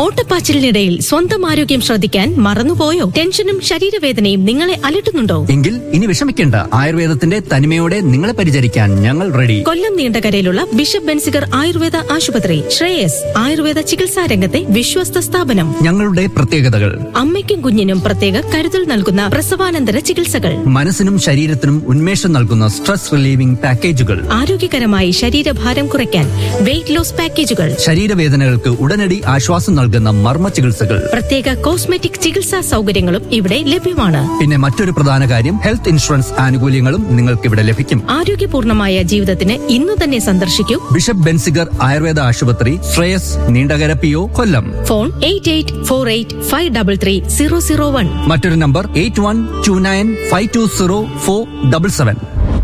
ഓട്ടപ്പാച്ചിലിനിടയിൽ സ്വന്തം ആരോഗ്യം ശ്രദ്ധിക്കാൻ മറന്നുപോയോ ടെൻഷനും ശരീരവേദനയും നിങ്ങളെ അലട്ടുന്നുണ്ടോ എങ്കിൽ ഇനി വിഷമിക്കേണ്ട ആയുർവേദത്തിന്റെ തനിമയോടെ നിങ്ങളെ പരിചരിക്കാൻ ഞങ്ങൾ റെഡി കൊല്ലം നീണ്ടകരയിലുള്ള ബിഷപ്പ് ബെൻസിഗർ ആയുർവേദ ആശുപത്രി ശ്രേയസ് ആയുർവേദ ചികിത്സാ രംഗത്തെ വിശ്വസ്ത സ്ഥാപനം ഞങ്ങളുടെ പ്രത്യേകതകൾ അമ്മയ്ക്കും കുഞ്ഞിനും പ്രത്യേക കരുതൽ നൽകുന്ന പ്രസവാനന്തര ചികിത്സകൾ മനസ്സിനും ശരീരത്തിനും ഉന്മേഷം നൽകുന്ന സ്ട്രെസ് റിലീവിംഗ് പാക്കേജുകൾ ആരോഗ്യകരമായി ശരീരഭാരം കുറയ്ക്കാൻ വെയിറ്റ് ലോസ് പാക്കേജുകൾ ശരീരവേദനകൾക്ക് ഉടനടി ആശ്വാസം നൽകുന്ന മർമ്മ ചികിത്സകൾ പ്രത്യേക കോസ്മെറ്റിക് ചികിത്സാ സൗകര്യങ്ങളും ഇവിടെ ലഭ്യമാണ് പിന്നെ മറ്റൊരു പ്രധാന കാര്യം ഹെൽത്ത് ഇൻഷുറൻസ് ആനുകൂല്യങ്ങളും നിങ്ങൾക്ക് ഇവിടെ ലഭിക്കും ആരോഗ്യപൂർണമായ ജീവിതത്തിന് ഇന്നു തന്നെ സന്ദർശിക്കൂ ബിഷപ്പ് ബെൻസിഗർ ആയുർവേദ ആശുപത്രി Shreyas Neendakara P O Kollam phone eight eight four eight five double three zero zero one മറ്റൊരു number eight one two nine five two zero four double seven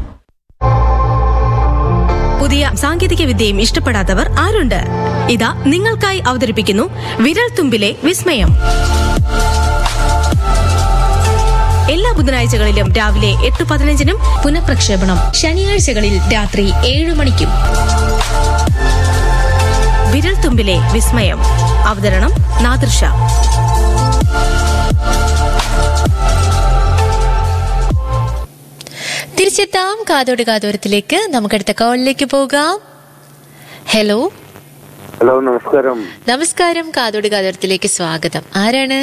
പുതിയ സാങ്കേതിക വിദ്യയും ഇഷ്ടപ്പെടാത്തവർ ആരുണ്ട് ഇതാ നിങ്ങൾക്കായി അവതരിപ്പിക്കുന്നു വിരൽ തുമ്പിലെ വിസ്മയം എല്ലാ ബുധനാഴ്ചകളിലും രാവിലെ എട്ട് പതിനഞ്ചിനും പുനഃപ്രക്ഷേപണം ശനിയാഴ്ചകളിൽ രാത്രി ഏഴ് മണിക്കും വിരൽ തുമ്പിലെ വിസ്മയം അവതരണം നാദൃഷ തിരിച്ചെത്താം കാതോട് കാതോരത്തിലേക്ക് നമുക്കടുത്ത കോളിലേക്ക് പോകാം ഹലോ ഹലോ നമസ്കാരം നമസ്കാരം കാതോട് കാതോരത്തിലേക്ക് സ്വാഗതം ആരാണ്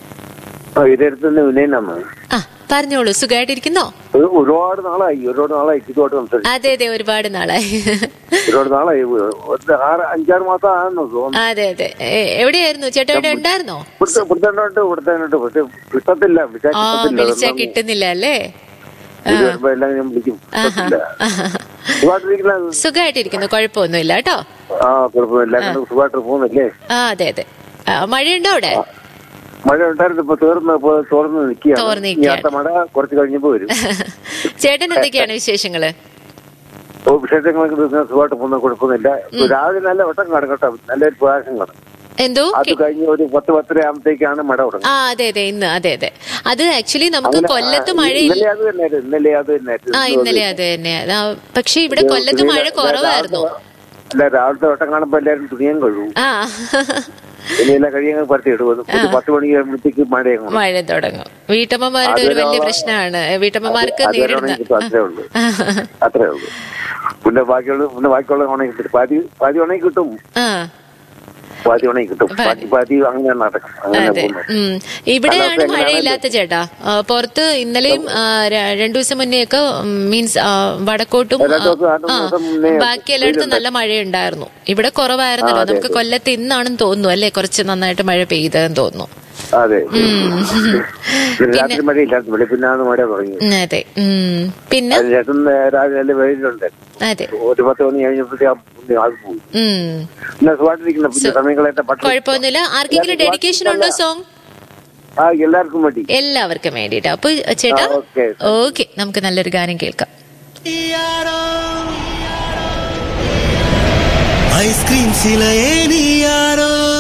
ആ ഇതടുത്തുനിന്ന് വിനയനാണ് ആ പറഞ്ഞോളൂ സുഖമായിട്ടിരിക്കുന്നോ ഒരു ഒരുപാട് നാളായി ഒരുപാട് നാളായി ഇതുമായിട്ട് സംസാരിച്ചു അതെ അതെ ഒരുപാട് നാളായി ഒരുപാട് നാളായി ഒരു ആറ് അഞ്ചാറ് മാസം ആണെന്ന് തോന്നുന്നു അതെ അതെ എ- എവിടെയായിരുന്നു ചേട്ടാ ഇവിടെ ഉണ്ടായിരുന്നോ ഇവിടുത്തെ ഇവിടുത്തെ ഇവിടുത്തെ പക്ഷെ കിട്ടത്തില്ല വിളിച്ചാൽ ആ കിട്ടത്തില്ല വിളിച്ചാ അതെന്താ? കിട്ടുന്നില്ല അല്ലേ ഇത് വരുമ്പോ എല്ലാം ഞാൻ വിളിക്കും ആഹാ കിട്ടത്തില്ല സുഖമായിട്ടിരിക്കുന്ന സുഖമായിട്ടിരിക്കുന്നു കുഴപ്പമൊന്നുമില്ല കേട്ടോ ആ കുഴപ്പമില്ല അങ്ങനെ സുഖമായിട്ട് പോകുന്നില്ലേ ആ അതെ അതെ ആ, മഴയുണ്ടോ അവിടെ മഴ ഉണ്ടായിരുന്നു ഇപ്പൊ തീർന്ന് ഇപ്പൊ തോർന്ന് നിൽക്കുകയാണ് തോർന്ന് ഇനി അടുത്ത മഴ കുറച്ച് കഴിഞ്ഞപ്പോ വരും ചേട്ടൻ എന്തൊക്കെയാണ് വിശേഷങ്ങള് ഓ വിശേഷങ്ങളൊക്കെ തീർന്ന് സുഖമായിട്ട് പോകുന്ന കുഴപ്പമൊന്നുമില്ല ഇപ്പൊ രാവിലെ നല്ല വട്ടം കാണും കേട്ടോ നല്ലൊരു പ്രകാശം കാണും എന്തോ അത് കഴിഞ്ഞ് ഒരു പത്ത് പത്തര ആകുമ്പോഴത്തേക്കാണ് മഴ തുടങ്ങുന്നത് ആ അതെ അതെ ഇന്ന് അതെ അതെ അത് ആക്ച്വലി നമുക്ക് അങ്ങനെ, കൊല്ലത്ത് ആ, മഴയില്ല ഇന്നലെ അത് തന്നെ ഇന്നലെ അത് തന്നെ ആ ഇന്നലെ അത് തന്നെ ആ, പക്ഷെ ഇവിടെ കൊല്ലത്ത് മഴ കുറവായിരുന്നു അല്ല രാവിലത്തെ വട്ടം കാണുമ്പോ എല്ലാവരും തുണിയും കഴുകും ആ ഇനിയെല്ലാം കഴിയാൻ പരത്തി ഇടും ഒരു പത്ത് മണി കഴിയുമ്പോഴത്തേക്ക് മഴയും മഴ തുടങ്ങും വീട്ടമ്മമാരുടെ ഒരു വലിയ പ്രശ്നമാണ് വീട്ടമ്മമാർക്ക് നേരിടുന്ന കിട്ടും അത്രേ ഉള്ളൂ അത്രേ ഉള്ളൂ പിന്നെ ബാക്കിയുള്ള പിന്നെ ബാക്കിയുള്ള ഉണങ്ങി കിട്ടും പാതി പാതി ഉണങ്ങി കിട്ടും ആ പാതി ഉണങ്ങി കിട്ടും ബാക്കി പാതി അങ്ങനെ നടക്കും അങ്ങനെ അതെ പോകുന്നു ഉം ഇവിടെയാണ് കാലാവസ്ഥ എങ്ങനെയാണ്? മഴയില്ലാത്ത ചേട്ടാ ആ, പുറത്ത് ഇന്നലെയും ആ, ര- രണ്ടു ദിവസം മുന്നേ ഒക്കെ മീൻസ് വടക്കോട്ടും രണ്ടു ദിവസം, ആ, രണ്ടു ആ, ദിവസം മുന്നേ ബാക്കി എല്ലായിടത്തും നല്ല മഴയുണ്ടായിരുന്നു ഇവിടെ കുറവായിരുന്നല്ലോ നമുക്ക് കൊല്ലത്ത് ഇന്നാണെന്ന് തോന്നുന്നു അല്ലെ കുറച്ച് നന്നായിട്ട് മഴ പെയ്തതെന്ന് തോന്നുന്നു അതെ ഉം. പിന്നെ രാത്രി മഴയില്ലാത്ത വെളുപ്പിന്നാണ് മഴ തുടങ്ങി ഉം, അതെ ഉം പിന്നെ അതിനകത്തും രാവിലെ വെയിലുണ്ട് അതെ ഒരു പത്ത് മണി കഴിഞ്ഞപ്പോഴത്തേക്ക് ആൾ പോകും ഉം പിന്നെ സുഖമായിട്ടിരിക്കുന്ന പിന്നെ സമയങ്ങളായിട്ട് പട്ടണം കുഴപ്പമൊന്നുമില്ല ആർക്കെങ്കിലും ഡെഡിക്കേഷൻ ഉണ്ടോ സോങ് ആ എല്ലാവർക്കും വേണ്ടി എല്ലാവർക്കും വേണ്ടിട്ട് അപ്പൊ ചേട്ടാ ആ, ഓക്കേ. ഓക്കെ നമുക്ക് നല്ലൊരു ഗാനം കേൾക്കാം ഐസ്ക്രീം ശിലയേ നീ ആരോ